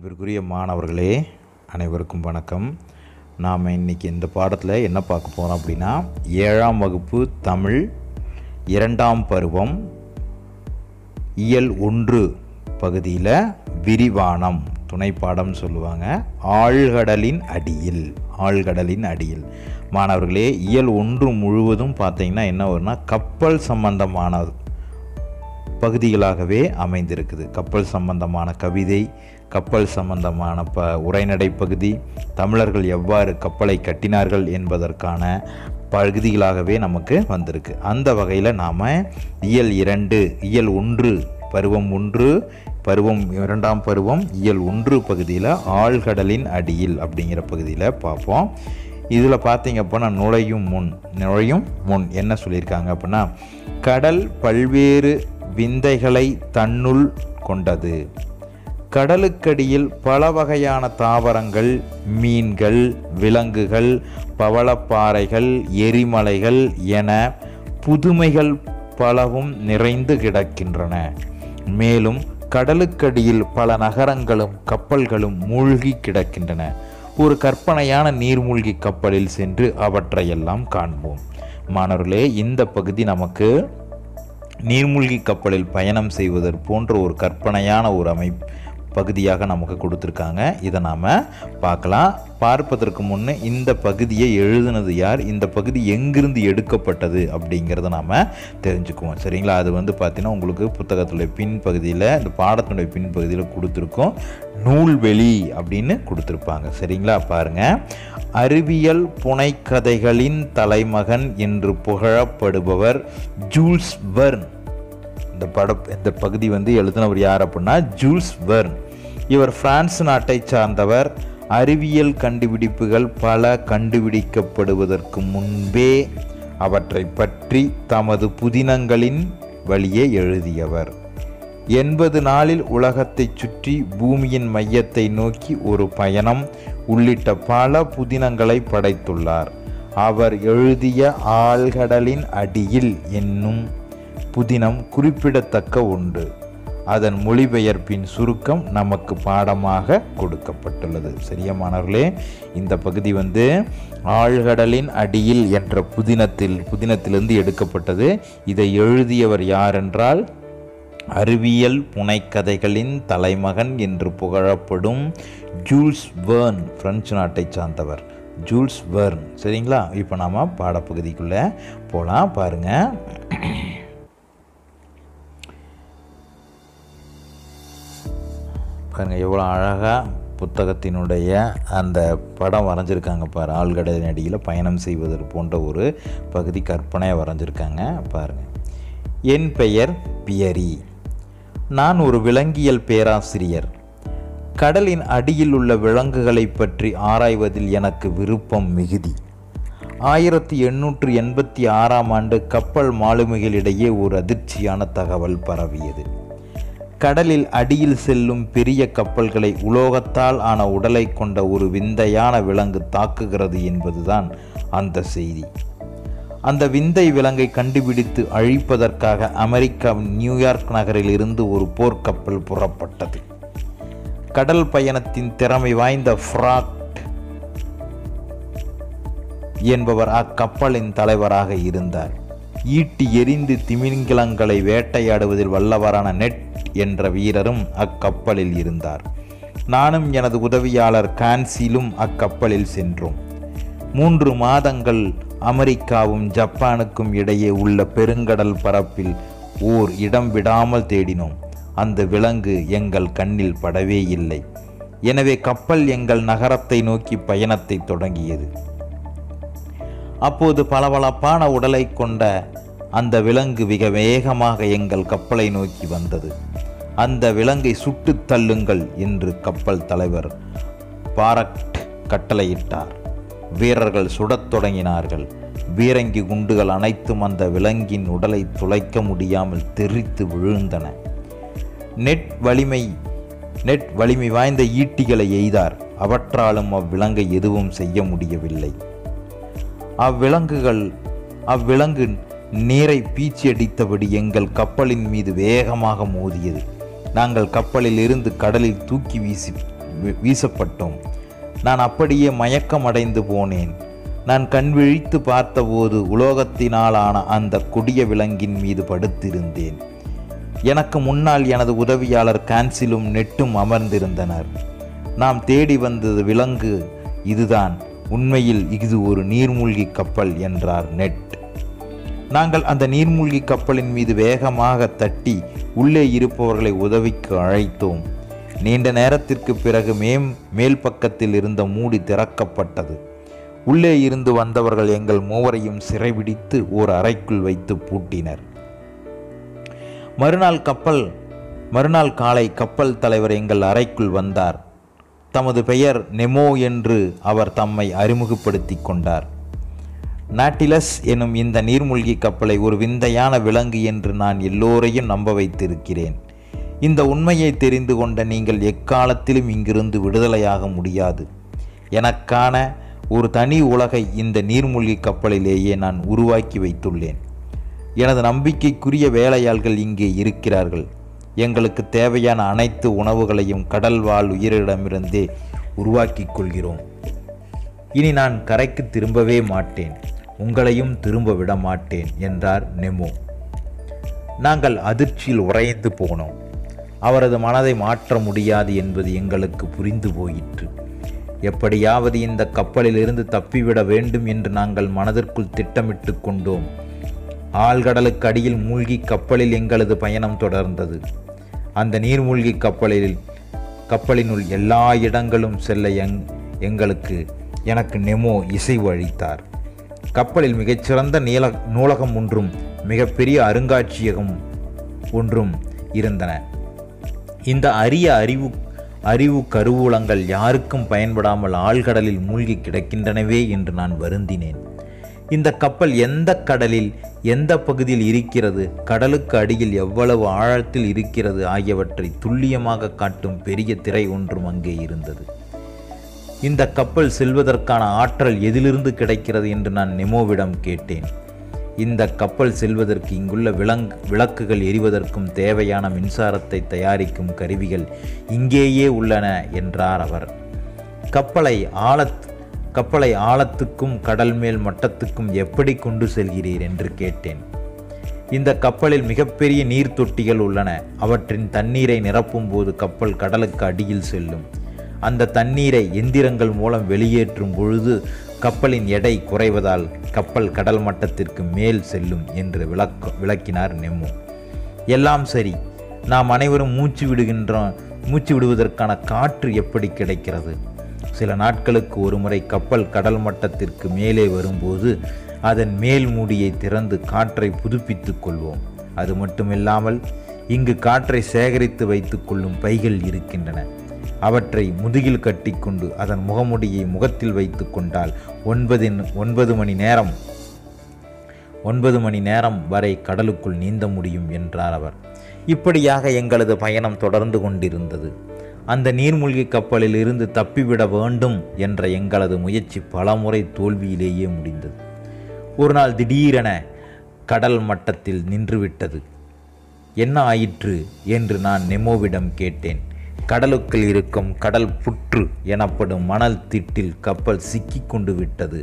அன்பிற்குரிய மாணவர்களே அனைவருக்கும் வணக்கம் நாம் இன்னைக்கு இந்த பாடத்தில் என்ன பார்க்க போகிறோம் அப்படின்னா ஏழாம் வகுப்பு தமிழ் இரண்டாம் பருவம் இயல் ஒன்று பகுதியில் விரிவானம் துணைப்பாடம் சொல்லுவாங்க ஆழ்கடலின் அடியில் ஆழ்கடலின் அடியில் மாணவர்களே இயல் ஒன்று முழுவதும் பார்த்தீங்கன்னா என்ன வரும்னா கப்பல் சம்பந்தமான பகுதிகளாகவே அமைந்திருக்குது கப்பல் சம்பந்தமான கவிதை கப்பல் சம்பந்தமான ப உரைநடை பகுதி தமிழர்கள் எவ்வாறு கப்பலை கட்டினார்கள் என்பதற்கான பகுதிகளாகவே நமக்கு வந்திருக்கு அந்த வகையில் நாம் இயல் இரண்டு இயல் ஒன்று பருவம் ஒன்று பருவம் இரண்டாம் பருவம் இயல் ஒன்று பகுதியில் ஆழ்கடலின் அடியில் அப்படிங்கிற பகுதியில் பார்ப்போம் இதில் பார்த்தீங்க அப்படின்னா நுழையும் முன் நுழையும் முன் என்ன சொல்லியிருக்காங்க அப்படின்னா கடல் பல்வேறு விந்தைகளை தன்னுள் கொண்டது கடலுக்கடியில் பல வகையான தாவரங்கள் மீன்கள் விலங்குகள் பவளப்பாறைகள் எரிமலைகள் என புதுமைகள் பலவும் நிறைந்து கிடக்கின்றன மேலும் கடலுக்கடியில் பல நகரங்களும் கப்பல்களும் மூழ்கி கிடக்கின்றன ஒரு கற்பனையான நீர்மூழ்கி கப்பலில் சென்று அவற்றையெல்லாம் காண்போம் மாணவர்களே இந்த பகுதி நமக்கு நீர்மூழ்கி கப்பலில் பயணம் செய்வதற்கு போன்ற ஒரு கற்பனையான ஒரு அமைப்பு பகுதியாக நமக்கு கொடுத்துருக்காங்க இதை நாம் பார்க்கலாம் பார்ப்பதற்கு முன்னே இந்த பகுதியை எழுதுனது யார் இந்த பகுதி எங்கிருந்து எடுக்கப்பட்டது அப்படிங்கிறத நாம் தெரிஞ்சுக்குவோம் சரிங்களா அது வந்து பார்த்தீங்கன்னா உங்களுக்கு புத்தகத்துடைய பின் பகுதியில் இந்த பாடத்தினுடைய பின் பகுதியில் கொடுத்துருக்கோம் நூல்வெளி அப்படின்னு கொடுத்துருப்பாங்க சரிங்களா பாருங்கள் அறிவியல் புனைக்கதைகளின் தலைமகன் என்று புகழப்படுபவர் ஜூல்ஸ் வெர்ன் இந்த பட இந்த பகுதி வந்து எழுதினவர் யார் அப்படின்னா ஜூல்ஸ் வெர்ன் இவர் பிரான்ஸ் நாட்டை சார்ந்தவர் அறிவியல் கண்டுபிடிப்புகள் பல கண்டுபிடிக்கப்படுவதற்கு முன்பே அவற்றை பற்றி தமது புதினங்களின் வழியே எழுதியவர் எண்பது நாளில் உலகத்தை சுற்றி பூமியின் மையத்தை நோக்கி ஒரு பயணம் உள்ளிட்ட பல புதினங்களை படைத்துள்ளார் அவர் எழுதிய ஆழ்கடலின் அடியில் என்னும் புதினம் குறிப்பிடத்தக்க உண்டு அதன் மொழிபெயர்ப்பின் சுருக்கம் நமக்கு பாடமாக கொடுக்கப்பட்டுள்ளது சரியா மாணவர்களே இந்த பகுதி வந்து ஆழ்கடலின் அடியில் என்ற புதினத்தில் புதினத்திலிருந்து எடுக்கப்பட்டது இதை எழுதியவர் யார் என்றால் அறிவியல் புனைக்கதைகளின் தலைமகன் என்று புகழப்படும் ஜூல்ஸ் வேர்ன் பிரெஞ்சு நாட்டை சார்ந்தவர் ஜூல்ஸ் வேர்ன் சரிங்களா இப்போ நாம் பாடப்பகுதிக்குள்ளே போகலாம் பாருங்கள் பாருங்கள் எவ்வளோ அழகாக புத்தகத்தினுடைய அந்த படம் வரைஞ்சிருக்காங்க பாரு ஆழ்கடலின் அடியில் பயணம் செய்வதற்கு போன்ற ஒரு பகுதி கற்பனையாக வரைஞ்சிருக்காங்க பாருங்கள் என் பெயர் பியரி நான் ஒரு விலங்கியல் பேராசிரியர் கடலின் அடியில் உள்ள விலங்குகளை பற்றி ஆராய்வதில் எனக்கு விருப்பம் மிகுதி ஆயிரத்தி எண்ணூற்று எண்பத்தி ஆறாம் ஆண்டு கப்பல் மாலுமிகளிடையே ஒரு அதிர்ச்சியான தகவல் பரவியது கடலில் அடியில் செல்லும் பெரிய கப்பல்களை உலோகத்தால் ஆன உடலை கொண்ட ஒரு விந்தையான விலங்கு தாக்குகிறது என்பதுதான் அந்த செய்தி அந்த விந்தை விலங்கை கண்டுபிடித்து அழிப்பதற்காக அமெரிக்காவின் நியூயார்க் நகரில் இருந்து ஒரு போர்க்கப்பல் புறப்பட்டது கடல் பயணத்தின் திறமை வாய்ந்த ஃப்ராக்ட் என்பவர் அக்கப்பலின் தலைவராக இருந்தார் ஈட்டி எரிந்து திமிங்கிலங்களை வேட்டையாடுவதில் வல்லவரான நெட் என்ற வீரரும் அக்கப்பலில் இருந்தார் நானும் எனது உதவியாளர் கான்சிலும் அக்கப்பலில் சென்றோம் மூன்று மாதங்கள் அமெரிக்காவும் ஜப்பானுக்கும் இடையே உள்ள பெருங்கடல் பரப்பில் ஓர் இடம் விடாமல் தேடினோம் அந்த விலங்கு எங்கள் கண்ணில் படவே இல்லை எனவே கப்பல் எங்கள் நகரத்தை நோக்கி பயணத்தை தொடங்கியது அப்போது பளபளப்பான உடலை கொண்ட அந்த விலங்கு மிக வேகமாக எங்கள் கப்பலை நோக்கி வந்தது அந்த விலங்கை சுட்டு தள்ளுங்கள் என்று கப்பல் தலைவர் பாரக்ட் கட்டளையிட்டார் வீரர்கள் சுடத் தொடங்கினார்கள் பீரங்கி குண்டுகள் அனைத்தும் அந்த விலங்கின் உடலை துளைக்க முடியாமல் தெரித்து விழுந்தன நெட் வலிமை நெட் வலிமை வாய்ந்த ஈட்டிகளை எய்தார் அவற்றாலும் அவ்விலங்கை எதுவும் செய்ய முடியவில்லை அவ்விலங்குகள் அவ்விலங்கு நீரை பீச்சியடித்தபடி எங்கள் கப்பலின் மீது வேகமாக மோதியது நாங்கள் கப்பலில் இருந்து கடலில் தூக்கி வீசி வீ- வீசப்பட்டோம் நான் அப்படியே மயக்கமடைந்து போனேன் நான் கண் விழித்து பார்த்தபோது உலோகத்தினாலான அந்த கொடிய விலங்கின் மீது படுத்திருந்தேன் எனக்கு முன்னால் எனது உதவியாளர் கான்சிலும் நெட்டும் அமர்ந்திருந்தனர் நாம் தேடி வந்தது விலங்கு இதுதான் உண்மையில் இது ஒரு நீர்மூழ்கி கப்பல் என்றார் நெட் நாங்கள் அந்த நீர்மூழ்கி கப்பலின் மீது வேகமாக தட்டி உள்ளே இருப்பவர்களை உதவிக்கு அழைத்தோம் நீண்ட நேரத்திற்கு பிறகு மேம் மேல் பக்கத்தில் இருந்த மூடி திறக்கப்பட்டது உள்ளே இருந்து வந்தவர்கள் எங்கள் மூவரையும் சிறைபிடித்து ஓர் அறைக்குள் வைத்து பூட்டினர் மறுநாள் கப்பல் மறுநாள் காலை கப்பல் தலைவர் எங்கள் அறைக்குள் வந்தார் தமது பெயர் நெமோ என்று அவர் தம்மை அறிமுகப்படுத்திக் கொண்டார் நாட்டிலஸ் எனும் இந்த நீர்மூழ்கி கப்பலை ஒரு விந்தையான விலங்கு என்று நான் எல்லோரையும் நம்ப வைத்திருக்கிறேன் இந்த உண்மையை தெரிந்து கொண்ட நீங்கள் எக்காலத்திலும் இங்கிருந்து விடுதலையாக முடியாது எனக்கான ஒரு தனி உலகை இந்த நீர்மூழ்கி கப்பலிலேயே நான் உருவாக்கி வைத்துள்ளேன் எனது நம்பிக்கைக்குரிய வேலையாள்கள் இங்கே இருக்கிறார்கள் எங்களுக்கு தேவையான அனைத்து உணவுகளையும் கடல் வாழ் உயிரிடமிருந்தே உருவாக்கிக் கொள்கிறோம் இனி நான் கரைக்கு திரும்பவே மாட்டேன் உங்களையும் திரும்ப விட மாட்டேன் என்றார் நெமோ நாங்கள் அதிர்ச்சியில் உறைந்து போனோம் அவரது மனதை மாற்ற முடியாது என்பது எங்களுக்கு புரிந்து போயிற்று எப்படியாவது இந்த கப்பலிலிருந்து தப்பிவிட வேண்டும் என்று நாங்கள் மனதிற்குள் திட்டமிட்டு கொண்டோம் ஆழ்கடலுக்கு அடியில் மூழ்கி கப்பலில் எங்களது பயணம் தொடர்ந்தது அந்த நீர்மூழ்கி கப்பலில் கப்பலினுள் எல்லா இடங்களும் செல்ல எங் எங்களுக்கு எனக்கு நெமோ இசைவு அளித்தார் கப்பலில் மிகச்சிறந்த நீல நூலகம் ஒன்றும் மிகப்பெரிய அருங்காட்சியகம் ஒன்றும் இருந்தன இந்த அரிய அறிவு அறிவு கருவூலங்கள் யாருக்கும் பயன்படாமல் ஆழ்கடலில் மூழ்கி கிடக்கின்றனவே என்று நான் வருந்தினேன் இந்த கப்பல் எந்த கடலில் எந்த பகுதியில் இருக்கிறது கடலுக்கு அடியில் எவ்வளவு ஆழத்தில் இருக்கிறது ஆகியவற்றை துல்லியமாக காட்டும் பெரிய திரை ஒன்றும் அங்கே இருந்தது இந்த கப்பல் செல்வதற்கான ஆற்றல் எதிலிருந்து கிடைக்கிறது என்று நான் நெமோவிடம் கேட்டேன் இந்த கப்பல் செல்வதற்கு இங்குள்ள விலங் விளக்குகள் எரிவதற்கும் தேவையான மின்சாரத்தை தயாரிக்கும் கருவிகள் இங்கேயே உள்ளன என்றார் அவர் கப்பலை ஆழத் கப்பலை ஆழத்துக்கும் கடல் மேல் மட்டத்துக்கும் எப்படி கொண்டு செல்கிறீர் என்று கேட்டேன் இந்த கப்பலில் மிகப்பெரிய நீர் தொட்டிகள் உள்ளன அவற்றின் தண்ணீரை நிரப்பும் போது கப்பல் கடலுக்கு அடியில் செல்லும் அந்த தண்ணீரை எந்திரங்கள் மூலம் வெளியேற்றும் பொழுது கப்பலின் எடை குறைவதால் கப்பல் கடல் மட்டத்திற்கு மேல் செல்லும் என்று விளக்க விளக்கினார் நெம்மு எல்லாம் சரி நாம் அனைவரும் மூச்சு விடுகின்றோம் மூச்சு விடுவதற்கான காற்று எப்படி கிடைக்கிறது சில நாட்களுக்கு ஒருமுறை கப்பல் கடல் மட்டத்திற்கு மேலே வரும்போது அதன் மேல் மூடியை திறந்து காற்றை புதுப்பித்துக் கொள்வோம் அது மட்டுமில்லாமல் இங்கு காற்றை சேகரித்து வைத்துக் கொள்ளும் பைகள் இருக்கின்றன அவற்றை முதுகில் கட்டிக்கொண்டு அதன் முகமுடியை முகத்தில் வைத்து கொண்டால் ஒன்பதின் ஒன்பது மணி நேரம் ஒன்பது மணி நேரம் வரை கடலுக்குள் நீந்த முடியும் என்றார் அவர் இப்படியாக எங்களது பயணம் தொடர்ந்து கொண்டிருந்தது அந்த நீர்மூழ்கி கப்பலில் இருந்து தப்பிவிட வேண்டும் என்ற எங்களது முயற்சி பலமுறை தோல்வியிலேயே முடிந்தது ஒரு நாள் திடீரென கடல் மட்டத்தில் நின்றுவிட்டது என்ன ஆயிற்று என்று நான் நெமோவிடம் கேட்டேன் கடலுக்குள் இருக்கும் கடல் புற்று எனப்படும் மணல் திட்டில் கப்பல் சிக்கிக் கொண்டு விட்டது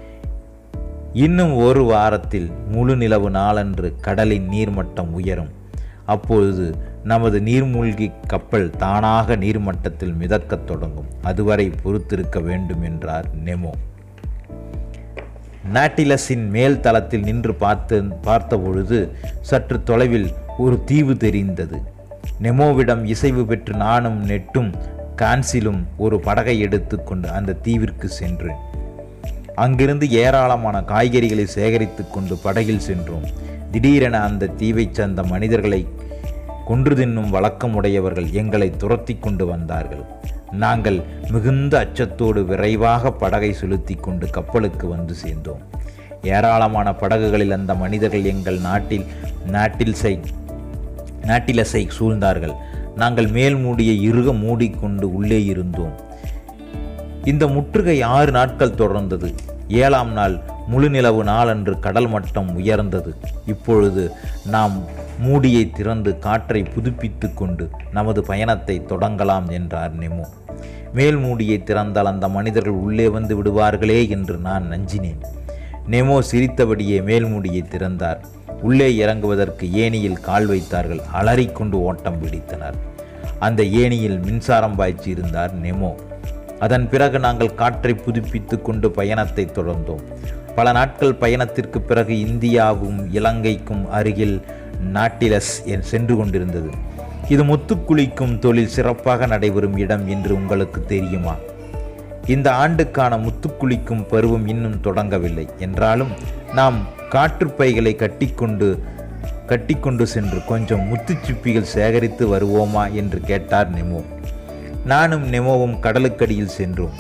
இன்னும் ஒரு வாரத்தில் முழு நிலவு நாளன்று கடலின் நீர்மட்டம் உயரும் அப்பொழுது நமது நீர்மூழ்கி கப்பல் தானாக நீர்மட்டத்தில் மிதக்கத் தொடங்கும் அதுவரை பொறுத்திருக்க வேண்டும் என்றார் நெமோ நாட்டிலஸின் மேல் தளத்தில் நின்று பார்த்து பார்த்தபொழுது சற்று தொலைவில் ஒரு தீவு தெரிந்தது நெமோவிடம் இசைவு பெற்று நானும் நெட்டும் கான்சிலும் ஒரு படகை எடுத்துக்கொண்டு அந்த தீவிற்கு சென்றேன் அங்கிருந்து ஏராளமான காய்கறிகளை சேகரித்து கொண்டு படகில் சென்றோம் திடீரென அந்த தீவைச் சேர்ந்த மனிதர்களை கொன்று தின்னும் வழக்கமுடையவர்கள் எங்களை துரத்தி கொண்டு வந்தார்கள் நாங்கள் மிகுந்த அச்சத்தோடு விரைவாக படகை செலுத்தி கொண்டு கப்பலுக்கு வந்து சேர்ந்தோம் ஏராளமான படகுகளில் அந்த மனிதர்கள் எங்கள் நாட்டில் நாட்டில் செய் நாட்டிலசை சூழ்ந்தார்கள் நாங்கள் மேல் மூடியை இறுக மூடிக்கொண்டு உள்ளே இருந்தோம் இந்த முற்றுகை ஆறு நாட்கள் தொடர்ந்தது ஏழாம் நாள் முழு நிலவு நாளன்று கடல் மட்டம் உயர்ந்தது இப்பொழுது நாம் மூடியை திறந்து காற்றை புதுப்பித்து கொண்டு நமது பயணத்தை தொடங்கலாம் என்றார் நெமோ மேல் மூடியை திறந்தால் அந்த மனிதர்கள் உள்ளே வந்து விடுவார்களே என்று நான் நஞ்சினேன் நெமோ சிரித்தபடியே மேல் மூடியை திறந்தார் உள்ளே இறங்குவதற்கு ஏணியில் கால் வைத்தார்கள் அலறிக்கொண்டு ஓட்டம் பிடித்தனர் அந்த ஏணியில் மின்சாரம் பாய்ச்சி இருந்தார் நெமோ அதன் பிறகு நாங்கள் காற்றை புதுப்பித்து கொண்டு பயணத்தை தொடர்ந்தோம் பல நாட்கள் பயணத்திற்கு பிறகு இந்தியாவும் இலங்கைக்கும் அருகில் நாட்டிலஸ் என் சென்று கொண்டிருந்தது இது முத்துக்குளிக்கும் தொழில் சிறப்பாக நடைபெறும் இடம் என்று உங்களுக்கு தெரியுமா இந்த ஆண்டுக்கான முத்துக்குளிக்கும் பருவம் இன்னும் தொடங்கவில்லை என்றாலும் நாம் காற்றுப்பைகளை கட்டிக்கொண்டு கட்டிக்கொண்டு சென்று கொஞ்சம் முத்துச்சிப்பிகள் சேகரித்து வருவோமா என்று கேட்டார் நெமோ நானும் நெமோவும் கடலுக்கடியில் சென்றோம்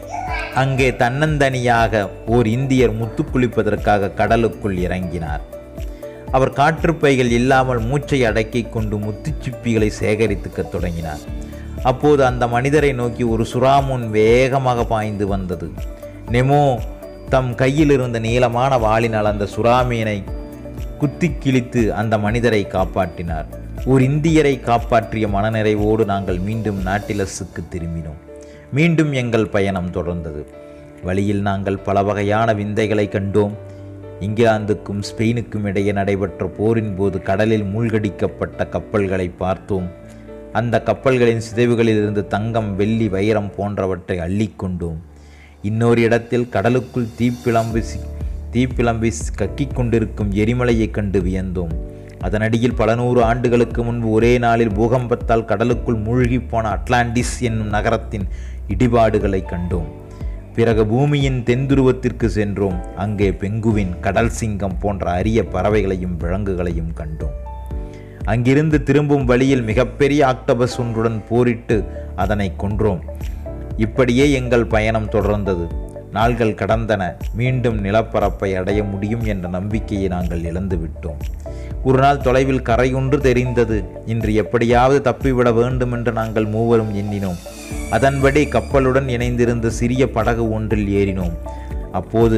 அங்கே தன்னந்தனியாக ஓர் இந்தியர் முத்து குளிப்பதற்காக கடலுக்குள் இறங்கினார் அவர் காற்றுப்பைகள் இல்லாமல் மூச்சை அடக்கிக் கொண்டு முத்துச்சிப்பிகளை சேகரித்துக்கத் தொடங்கினார் அப்போது அந்த மனிதரை நோக்கி ஒரு சுறாமுன் வேகமாக பாய்ந்து வந்தது நெமோ தம் கையில் இருந்த நீளமான வாளினால் அந்த சுறாமீனை குத்தி கிழித்து அந்த மனிதரை காப்பாற்றினார் ஒரு இந்தியரை காப்பாற்றிய மனநிறைவோடு நாங்கள் மீண்டும் நாட்டிலஸுக்கு திரும்பினோம் மீண்டும் எங்கள் பயணம் தொடர்ந்தது வழியில் நாங்கள் பல வகையான விந்தைகளை கண்டோம் இங்கிலாந்துக்கும் ஸ்பெயினுக்கும் இடையே நடைபெற்ற போரின் போது கடலில் மூழ்கடிக்கப்பட்ட கப்பல்களை பார்த்தோம் அந்த கப்பல்களின் சிதைவுகளிலிருந்து தங்கம் வெள்ளி வைரம் போன்றவற்றை அள்ளிக்கொண்டோம் இன்னொரு இடத்தில் கடலுக்குள் தீப்பிழம்பு சி- தீப்பிழம்பி கக்கிக் கொண்டிருக்கும் எரிமலையைக் கண்டு வியந்தோம் அதனடியில் பல நூறு ஆண்டுகளுக்கு முன்பு ஒரே நாளில் பூகம்பத்தால் கடலுக்குள் மூழ்கிப் போன அட்லாண்டிஸ் என்னும் நகரத்தின் இடிபாடுகளை கண்டோம் பிறகு பூமியின் தென்துருவத்திற்கு சென்றோம் அங்கே பெங்குவின் கடல் சிங்கம் போன்ற அரிய பறவைகளையும் விலங்குகளையும் கண்டோம் அங்கிருந்து திரும்பும் வழியில் மிகப்பெரிய ஆக்டோபஸ் ஒன்றுடன் போரிட்டு அதனை கொன்றோம் இப்படியே எங்கள் பயணம் தொடர்ந்தது நாள்கள் கடந்தன மீண்டும் நிலப்பரப்பை அடைய முடியும் என்ற நம்பிக்கையை நாங்கள் இழந்து விட்டோம் ஒரு நாள் தொலைவில் கரை ஒன்று தெரிந்தது இன்று எப்படியாவது தப்பிவிட வேண்டும் என்று நாங்கள் மூவரும் எண்ணினோம் அதன்படி கப்பலுடன் இணைந்திருந்த சிறிய படகு ஒன்றில் ஏறினோம் அப்போது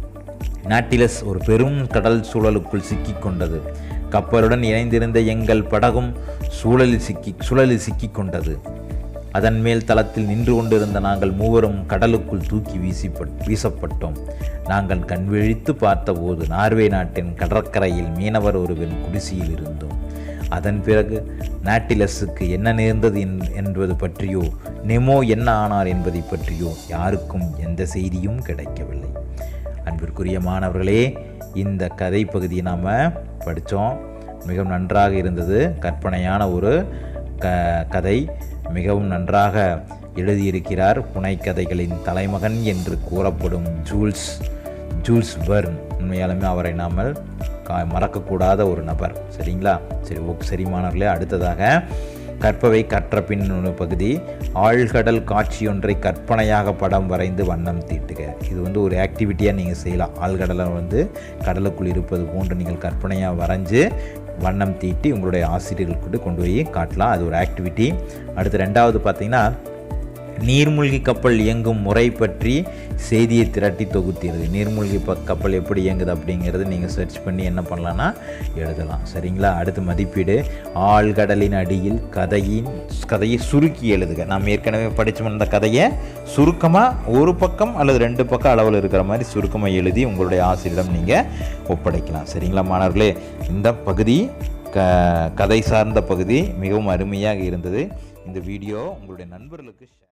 நாட்டிலஸ் ஒரு பெரும் கடல் சூழலுக்குள் சிக்கிக் கொண்டது கப்பலுடன் இணைந்திருந்த எங்கள் படகும் சூழலில் சிக்கி சுழலில் சிக்கிக் கொண்டது அதன் மேல் தளத்தில் நின்று கொண்டிருந்த நாங்கள் மூவரும் கடலுக்குள் தூக்கி வீசிப்பட் வீசப்பட்டோம் நாங்கள் கண்விழித்து பார்த்தபோது நார்வே நாட்டின் கடற்கரையில் மீனவர் ஒருவன் குடிசையில் இருந்தோம் அதன் பிறகு நாட்டிலஸுக்கு என்ன நேர்ந்தது என்- என்பது பற்றியோ நெமோ என்ன ஆனார் என்பதை பற்றியோ யாருக்கும் எந்த செய்தியும் கிடைக்கவில்லை அன்பிற்குரிய மாணவர்களே இந்த கதை பகுதியை நாம் படித்தோம் மிகவும் நன்றாக இருந்தது கற்பனையான ஒரு க கதை மிகவும் நன்றாக எழுதியிருக்கிறார் புனைக்கதைகளின் தலைமகன் என்று கூறப்படும் ஜூல்ஸ் ஜூல்ஸ் வெர்ன் உண்மையாலுமே அவரை நாமல் கா மறக்கக்கூடாத ஒரு நபர் சரிங்களா சரி ஓகே சரி மாணவர்களே அடுத்ததாக கற்பவை கற்ற பின் ஒரு பகுதி ஆழ்கடல் காட்சியொன்றை கற்பனையாக படம் வரைந்து வண்ணம் தீட்டுக இது வந்து ஒரு ஆக்டிவிட்டியாக நீங்கள் செய்யலாம் ஆழ்கடலை வந்து கடலுக்குள் இருப்பது போன்று நீங்கள் கற்பனையாக வரைஞ்சு வண்ணம் தீட்டி உங்களுடைய ஆசிரியர்களுக்கு கொண்டு போய் காட்டலாம் அது ஒரு ஆக்டிவிட்டி அடுத்து ரெண்டாவது பார்த்தீங்கன்னா நீர்மூழ்கி கப்பல் இயங்கும் முறை பற்றி செய்தியை திரட்டி தொகுத்தீர்கள் நீர்மூழ்கி ப கப்பல் எப்படி இயங்குது அப்படிங்கிறது நீங்கள் சர்ச் பண்ணி என்ன பண்ணலான்னா எழுதலாம் சரிங்களா அடுத்து மதிப்பீடு ஆழ்கடலின் அடியில் கதையின் கதையை சுருக்கி எழுதுக நாம் ஏற்கனவே படித்து வந்த கதையை சுருக்கமாக ஒரு பக்கம் அல்லது ரெண்டு பக்கம் அளவில் இருக்கிற மாதிரி சுருக்கமாக எழுதி உங்களுடைய ஆசிரியரிடம் நீங்கள் ஒப்படைக்கலாம் சரிங்களா மாணவர்களே இந்த பகுதி க கதை சார்ந்த பகுதி மிகவும் அருமையாக இருந்தது இந்த வீடியோ உங்களுடைய நண்பர்களுக்கு share